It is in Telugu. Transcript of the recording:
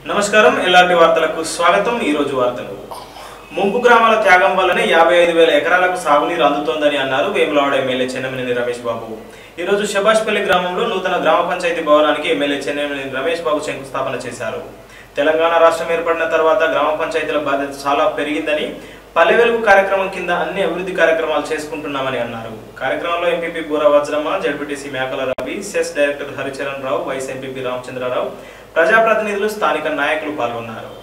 నమస్కారం ఎల్ఆర్టీ వార్తలకు స్వాగతం ఈ రోజు వార్తలు ముంపు గ్రామాల త్యాగం వల్లనే యాభై ఐదు వేల ఎకరాలకు సాగునీరు అందుతోందని అన్నారు వేములవాడ ఎమ్మెల్యే చెన్నమనేని రమేష్ బాబు ఈ రోజు శభాష్పల్లి గ్రామంలో నూతన గ్రామ పంచాయతీ భవనానికి ఎమ్మెల్యే చెన్నమనేని రమేష్ బాబు శంకుస్థాపన చేశారు తెలంగాణ రాష్ట్రం ఏర్పడిన తర్వాత గ్రామ పంచాయతీల బాధ్యత చాలా పెరిగిందని పల్లె వెలుగు కార్యక్రమం కింద అన్ని అభివృద్ధి కార్యక్రమాలు చేసుకుంటున్నామని అన్నారు కార్యక్రమంలో ఎంపీపీ బూర Vajramma ZPTC Mekala Ravi cess director Haricharan Rao vice MPP Ramachandrarao ప్రజాప్రతినిధులు స్థానిక నాయకులు పాల్గొన్నారు